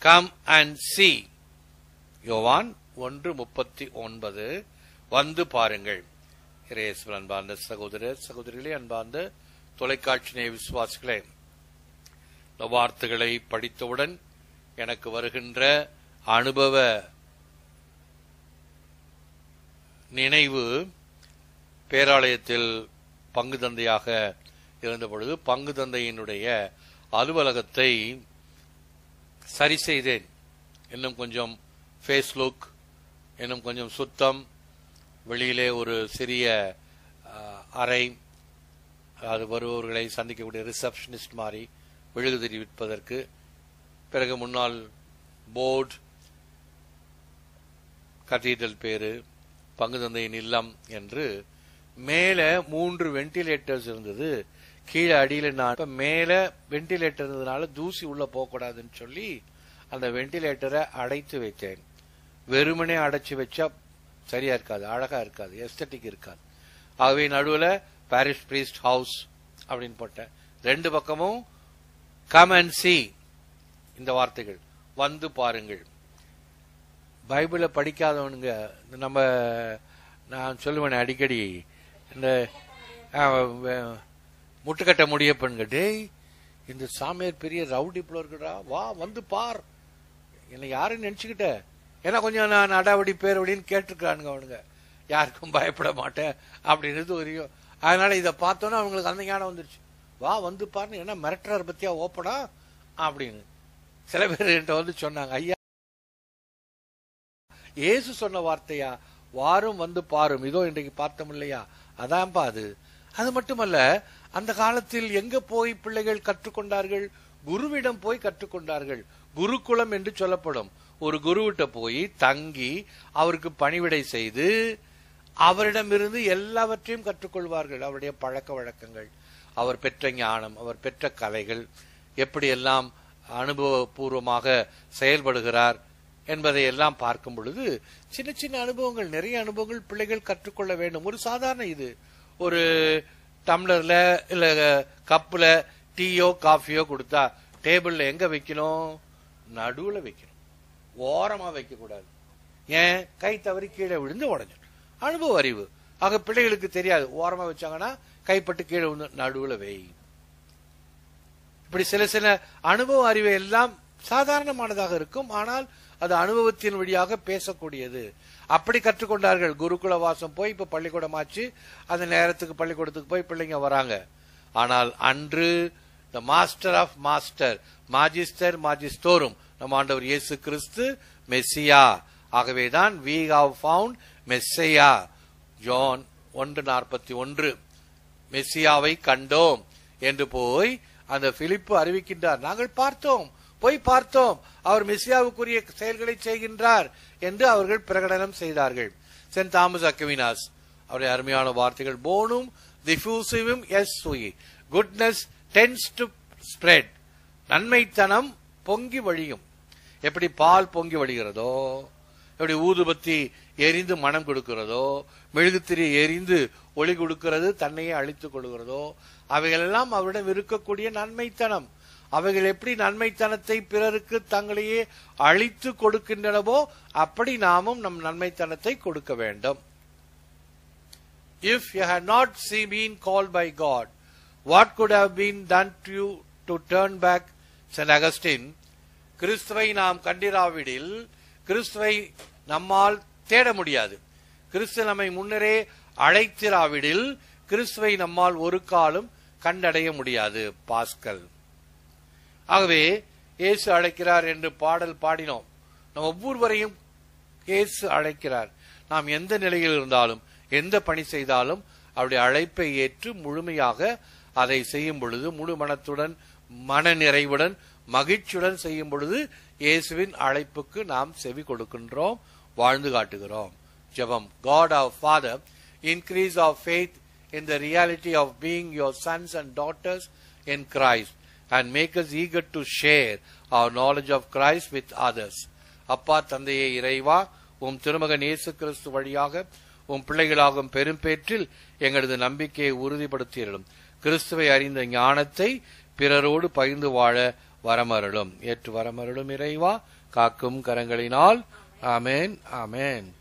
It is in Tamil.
கம் அண்ட் see யோவான் ஒன்று முப்பத்தி ஒன்பது வந்து பாருங்கள் இறையேசுவில் அன்பார்ந்த சகோதர சகோதரிகளே அன்பார்ந்த தொலைக்காட்சி நேய விசுவாசிகளே இந்த வார்த்தைகளை படித்தவுடன் எனக்கு வருகின்ற அனுபவ நினைவு பேராலயத்தில் பங்கு தந்தையாக இருந்த பொழுது பங்கு தந்தையினுடைய அலுவலகத்தை சரி செய்தேன் இன்னும் கொஞ்சம் ஃபேஸ் லுக் இன்னும் கொஞ்சம் சுத்தம் வெளியிலே ஒரு சிறிய அஹ், அறை அது வருபவர்களை சந்திக்கக்கூடிய ரிசப்ஷனிஸ்ட் மாதிரி மெழுகு தெரிவிப்பதற்கு பிறகு முன்னால் போர்டு கத்தீட்ரல் பேரு பங்கு தந்தையின் இல்லம் என்று மேலே மூன்று வென்டிலேட்டர்ஸ் இருந்தது கீழே அடியில நான் இப்ப மேல வென்டிலேட்டர் இருந்ததுனால தூசி உள்ள போகக்கூடாதுன்னு சொல்லி அந்த வென்டிலேட்டரை அடைத்து வைத்தேன் வெறுமனே அடைச்சு வச்சா சரியா இருக்காது அழகா இருக்காது எஸ்தட்டிக் இருக்காது ஆகவே நடுவுல பாரிஷ் பிரீஸ்ட் ஹவுஸ் அப்படின்னு போட்டேன் ரெண்டு பக்கமும் கம் அண்ட் see இந்த வார்த்தைகள் வந்து பாருங்கள் பைபிளை படிக்காதவனுங்க இந்த நம்ம நான் சொல்லுவேன் அடிக்கடி இந்த அஹ், வ- முட்டுக்கட்ட முடியப்பனுங்க டேய் இந்த சாமியார் பெரிய ரவுடி புல இருக்குடா வா வந்து பார் என்னை யாருன்னு நினைச்சுக்கிட்ட ஏன்னா கொஞ்சம் நான் அடாவடி பேரவடின்னு கேட்டிருக்கிறானுங்க அவனுங்க யாருக்கும் பயப்பட மாட்டேன் அப்படின்றது ஒரு அதனால இதை பார்த்தோன்னே அவங்களுக்கு அந்த ஞானம் வந்துருச்சு வா வந்து பாருன்னு என்ன மிரட்டுறாரு பத்தியா ஓப்பனா அப்படின்னு சில பேர் என்கிட்ட வந்து சொன்னாங்க ஐயா இயேசு சொன்ன வார்த்தையா வாரும் வந்து பாரும் இதோ இன்றைக்கு பார்த்தோம் இல்லையா அதான்பா அது அது மட்டுமல்ல அந்த காலத்தில் எங்க போய் பிள்ளைகள் கற்றுக்கொண்டார்கள் குருவிடம் போய் கற்றுக்கொண்டார்கள் குருகுலம் என்று சொல்லப்படும் ஒரு குருவிட்ட போய் தங்கி அவருக்கு பணிவிடை செய்து அவரிடமிருந்து எல்லாவற்றையும் கற்றுக்கொள்வார்கள் அவருடைய பழக்க வழக்கங்கள் அவர் பெற்ற ஞானம் அவர் பெற்ற கலைகள் எப்படியெல்லாம் அனுபவபூர்வமாக செயல்படுகிறார் என்பதை எல்லாம் பார்க்கும் பொழுது சின்ன சின்ன அனுபவங்கள் நிறைய அனுபவங்கள் பிள்ளைகள் கற்றுக்கொள்ள வேண்டும் ஒரு சாதாரண இது ஒரு டம்ளர்ல இல்ல கப்ல டீயோ காஃபியோ கொடுத்தா டேபிள்ல எங்க வைக்கணும் நடுவுல வைக்கணும் ஓரமா வைக்க கூடாது ஏன் கை தவறி கீழே விழுந்து உடஞ்சிடும் அனுபவ அறிவு ஆக பிள்ளைகளுக்கு தெரியாது ஓரமா வச்சாங்கன்னா கைப்பட்டு கீழே விழுந்து நடுவுல வை இப்படி சில சில அனுபவ அறிவை எல்லாம் சாதாரணமானதாக இருக்கும் ஆனால் அது அனுபவத்தின் வழியாக பேசக்கூடியது அப்படி கற்றுக்கொண்டார்கள் குருகுல வாசம் போய் இப்ப பள்ளிக்கூடம் ஆச்சு அந்த நேரத்துக்கு பள்ளிக்கூடத்துக்கு போய் பிள்ளைங்க வராங்க ஆனால் அன்று த மாஸ்டர் ஆஃப் மாஸ்டர் மாஜிஸ்டர் மாஜிஸ்டோரும் நம்ம ஆண்டவர் இயேசு கிறிஸ்து மெஸ்ஸியா ஆகவேதான் we have found Messiah John ஒன்று நாற்பத்தி ஒன்று மெஸ்ஸியாவை கண்டோம் என்று போய் அந்த பிலிப்பு அறிவிக்கின்றார் நாங்கள் பார்த்தோம் போய் பார்த்தோம் அவர் மெஸ்ஸியாவுக்குரிய செயல்களை செய்கின்றார் என்று அவர்கள் பிரகடனம் செய்தார்கள் சென்ட் தாமஸ் அக்கவினாஸ் அவருடைய அருமையான வார்த்தைகள் போனும் டிஃபூசிவும் எஸ் சுயி குட்னஸ் டென்ஸ் டு ஸ்ப்ரெட் நன்மைத்தனம் பொங்கி வழியும் எப்படி பால் பொங்கி வழிகிறதோ எப்படி ஊதுபத்தி எரிந்து மனம் கொடுக்கிறதோ மெழுகுத்திரி எரிந்து ஒளி கொடுக்கிறது தன்னையே அழித்துக் கொள்கிறதோ அவைகளெல்லாம் அவரிடம் இருக்கக்கூடிய நன்மைத்தனம் அவைகள் எப்படி நன்மைத்தனத்தை பிறருக்கு தங்களையே அழித்து கொடுக்கின்றனவோ அப்படி நாமும் நம் நன்மைத்தனத்தை கொடுக்க வேண்டும் If you had not see been called by God, what could have been done to you to turn back? St. Augustine, கிறிஸ்துவை நாம் கண்டிராவிடில் கிறிஸ்துவை நம்மால் தேட முடியாது கிறிஸ்து நம்மை முன்னரே அழைத்திராவிடில் கிறிஸ்துவை நம்மால் ஒரு காலம் கண்டடைய முடியாது பாஸ்கல் ஆகவே இயேசு அழைக்கிறார் என்று பாடல் பாடினோம் நம் ஒவ்வொருவரையும் இயேசு அழைக்கிறார் நாம் எந்த நிலையில் இருந்தாலும் எந்த பணி செய்தாலும் அவருடைய அழைப்பை ஏற்று முழுமையாக அதை செய்யும் பொழுது முழு மனத்துடன் மன நிறைவுடன் மகிழ்ச்சியுடன் செய்யும் பொழுது இயேசுவின் அழைப்புக்கு நாம் செவி கொடுக்கின்றோம் வாழ்ந்து காட்டுகிறோம் ஜெபம் God of Father increase of faith in the reality of being your sons and daughters in Christ and make us eager to share our knowledge of Christ with others அப்பா தந்தையே இறைவா உம் திருமகன் இயேசு கிறிஸ்து வழியாக உம் பிள்ளைகளாகும் பெரும்பேற்றில் எங்களது நம்பிக்கையை உறுதிப்படுத்தியிருளும் கிறிஸ்துவை அறிந்த ஞானத்தை பிறரோடு பகிர்ந்து வாழ வரமருளும் ஏற்று வரமருளும் இறைவா காக்கும் கரங்களினால் ஆமேன் ஆமேன்